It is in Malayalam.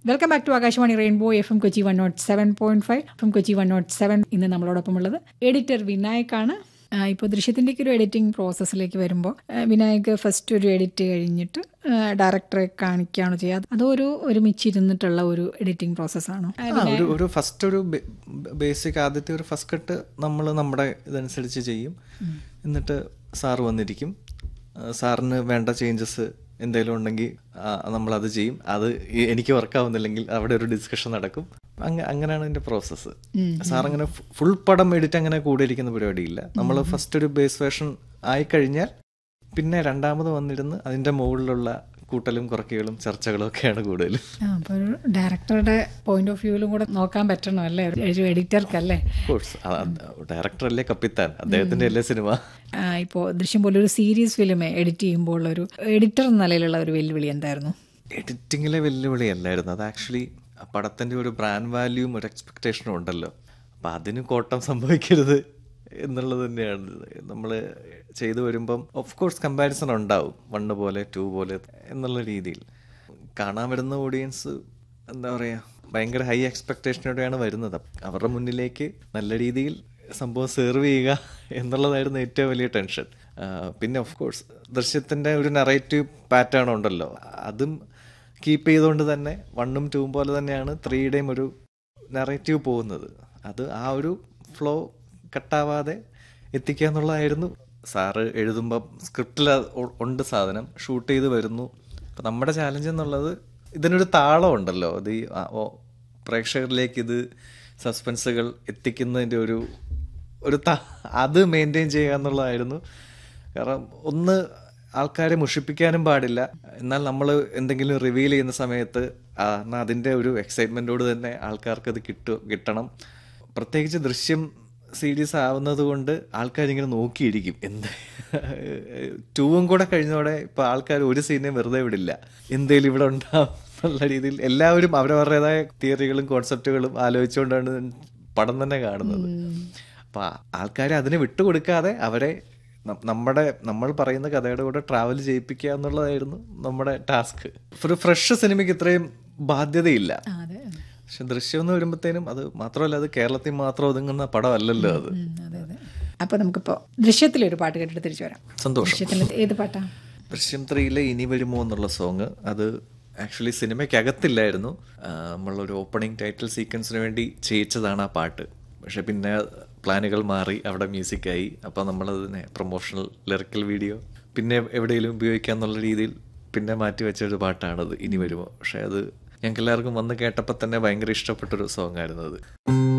welcome back to Akashvani rainbow F M Kochi one naught seven point five F M Kochi one naught seven ഇന്ന് നമ്മളോടൊപ്പം ഉള്ളത് എഡിറ്റർ വിനായക്കാണ് ആ, ഇപ്പോൾ ദൃശ്യത്തിൻ്റെയൊക്കെ ഒരു എഡിറ്റിംഗ് പ്രോസസ്സിലേക്ക് വരുമ്പോൾ ആ, വിനായക് ഫസ്റ്റ് ഒരു എഡിറ്റ് കഴിഞ്ഞിട്ട് ആ, ഡയറക്ടറെ കാണിക്കുകയാണോ ചെയ്യുക അതോ ഒരു ഒരുമിച്ചിരുന്നിട്ടുള്ള ഒരു എഡിറ്റിംഗ് പ്രോസസ്സാണോ ആ ഒരു ഒരു ഫസ്റ്റ് ഒരു ബേസിക് ആദ്യത്തെ ഒരു ഫസ്റ്റ് കട്ട് നമ്മൾ നമ്മുടെ ഇതനുസരിച്ച് ചെയ്യും എന്നിട്ട് സാറ് വന്നിരിക്കും ആ, സാറിന് വേണ്ട ചേഞ്ചസ് എന്തെങ്കിലും ഉണ്ടെങ്കിൽ നമ്മളത് ചെയ്യും അത് ഈ- എനിക്ക് വർക്കാവുന്നില്ലെങ്കിൽ അവിടെ ഒരു ഡിസ്കഷൻ നടക്കും അങ്ങ അങ്ങനെയാണ് എൻ്റെ പ്രോസസ്സ് സാർ അങ്ങനെ ഫുൾ പടം എഡിറ്റ് അങ്ങനെ കൂടെ ഇരിക്കുന്ന പരിപാടിയില്ല നമ്മൾ ഫസ്റ്റ് ഒരു ബേസ് വേർഷൻ ആയിക്കഴിഞ്ഞാൽ പിന്നെ രണ്ടാമത് വന്നിരുന്ന് അതിൻ്റെ മുകളിലുള്ള കൂട്ടലും കുറയ്ക്കലും ചർച്ചകളും ഒക്കെയാണ് കൂടുതലും അപ്പോൾ ഒരു ഡയറക്ടറുടെ പോയിന്റ് ഓഫ് വ്യൂവിലും കൂടെ നോക്കാൻ പറ്റണം അല്ലേ ഒരു- ഒരു എഡിറ്റർക്കല്ലേ കോഴ്സ് ഡയറക്ടർ അല്ലേ കപ്പിത്താൻ അദ്ദേഹത്തിന്റെ അല്ലേ സിനിമ ഇപ്പോൾ ദൃശ്യം പോലെ ഒരു സീരീസ് ഫിലിം എഡിറ്റ് ചെയ്യുമ്പോൾ ഒരു എഡിറ്റർ എന്ന നിലയിലുള്ള ഒരു വെല്ലുവിളി എന്തായിരുന്നു എഡിറ്റിങ്ങിലെ വെല്ലുവിളി അല്ലായിരുന്നു അത് ആക്ച്വലി പടത്തിന്റെ ഒരു ബ്രാൻഡ് വാല്യൂവും ഒരു എക്സ്പെക്ടേഷനും ഉണ്ടല്ലോ അപ്പൊ അതിന് കോട്ടം സംഭവിക്കരുത് എന്നുള്ളത് തന്നെയാണ് നമ്മൾ ചെയ്തു വരുമ്പം ഓഫ് കോഴ്സ് കമ്പാരിസൺ ഉണ്ടാവും വണ്ണ് പോലെ ടു പോലെ എന്നുള്ള രീതിയിൽ കാണാൻ വരുന്ന ഓഡിയൻസ് എന്താ പറയുക ഭയങ്കര ഹൈ എക്സ്പെക്ടേഷനോടെയാണ് വരുന്നത് അവരുടെ മുന്നിലേക്ക് നല്ല രീതിയിൽ സംഭവം സെർവ് ചെയ്യുക എന്നുള്ളതായിരുന്നു ഏറ്റവും വലിയ ടെൻഷൻ ആ, പിന്നെ ഓഫ് കോഴ്സ് ദൃശ്യത്തിൻ്റെ ഒരു നറേറ്റീവ് പാറ്റേൺ ഉണ്ടല്ലോ അതും കീപ്പ് ചെയ്തുകൊണ്ട് തന്നെ വണ്ണും ടൂവും പോലെ തന്നെയാണ് ത്രീയുടെയും ഒരു നറേറ്റീവ് പോകുന്നത് അത് ആ ഒരു ഫ്ലോ കട്ടാവാതെ എത്തിക്കുക എന്നുള്ളതായിരുന്നു സാറ് എഴുതുമ്പോൾ സ്ക്രിപ്റ്റിൽ ഉണ്ട് സാധനം ഷൂട്ട് ചെയ്ത് വരുന്നു അപ്പം നമ്മുടെ ചാലഞ്ച് എന്നുള്ളത് ഇതിനൊരു താളം ഉണ്ടല്ലോ അത് ഈ ആ, ഓ, പ്രേക്ഷകരിലേക്ക് ഇത് സസ്പെൻസുകൾ എത്തിക്കുന്നതിൻ്റെ ഒരു ഒരു ത- അത് മെയിൻറ്റെയിൻ ചെയ്യുക എന്നുള്ളതായിരുന്നു കാരണം ഒന്ന് ആൾക്കാരെ മുഷിപ്പിക്കാനും പാടില്ല എന്നാൽ നമ്മൾ എന്തെങ്കിലും റിവീൽ ചെയ്യുന്ന സമയത്ത് ആ, എന്നാൽ അതിൻ്റെ ഒരു എക്സൈറ്റ്മെൻറ്റോട് തന്നെ ആൾക്കാർക്ക് അത് കിട്ടു കിട്ടണം പ്രത്യേകിച്ച് ദൃശ്യം സീരീസ് ആവുന്നത് കൊണ്ട് ആൾക്കാരിങ്ങനെ നോക്കിയിരിക്കും എന്ത് ടൂവും കൂടെ കഴിഞ്ഞതോടെ ഇപ്പോൾ ആൾക്കാർ ഒരു സീനെ വെറുതെ വിടില്ല എന്തേലും ഇവിടെ ഉണ്ടാവും എന്നുള്ള രീതിയിൽ എല്ലാവരും അവരവരുടേതായ തിയറികളും കോൺസെപ്റ്റുകളും ആലോചിച്ചുകൊണ്ടാണ് പടം തന്നെ കാണുന്നത് അപ്പൊ ആൾക്കാരെ അതിന് വിട്ടുകൊടുക്കാതെ അവരെ ന- നമ്മുടെ നമ്മൾ പറയുന്ന കഥയുടെ കൂടെ ട്രാവൽ ചെയ്യിപ്പിക്കുക എന്നുള്ളതായിരുന്നു നമ്മുടെ ടാസ്ക് ഒരു ഫ്രഷ് സിനിമയ്ക്ക് ഇത്രയും ബാധ്യതയില്ല അതെ പക്ഷെ ദൃശ്യം എന്ന് വരുമ്പോഴത്തേനും അത് മാത്രമല്ല അത് കേരളത്തിൽ മാത്രം ഒതുങ്ങുന്ന പടമല്ലല്ലോ അത് അതെ അതെ അപ്പോൾ നമുക്കിപ്പോൾ ദൃശ്യത്തിലൊരു പാട്ട് കേട്ടിട്ട് തിരിച്ചു വരാം സന്തോഷം ദൃശ്യത്തിൽ ഏത് പാട്ടാ ദൃശ്യം ത്രീയിലെ ഇനി വരുമോ എന്നുള്ള സോങ് അത് ആക്ച്വലി സിനിമയ്ക്കകത്തില്ലായിരുന്നു ആ, നമ്മളൊരു ഓപ്പണിംഗ് ടൈറ്റിൽ സീക്വൻസിന് വേണ്ടി ചെയ്യിച്ചതാണ് ആ പാട്ട് പക്ഷെ പിന്നെ പ്ലാനുകൾ മാറി അവിടെ മ്യൂസിക്കായി അപ്പോൾ നമ്മളതിനെ പ്രൊമോഷണൽ ലിറിക്കൽ വീഡിയോ പിന്നെ എവിടെയെങ്കിലും ഉപയോഗിക്കാം എന്നുള്ള രീതിയിൽ പിന്നെ മാറ്റി വെച്ച ഒരു പാട്ടാണത് ഇനി വരുമോ പക്ഷെ അത് ഞങ്ങൾക്ക് എല്ലാവർക്കും വന്ന് കേട്ടപ്പോൾ തന്നെ ഭയങ്കര ഇഷ്ടപ്പെട്ടൊരു സോങ് ആയിരുന്നു അത്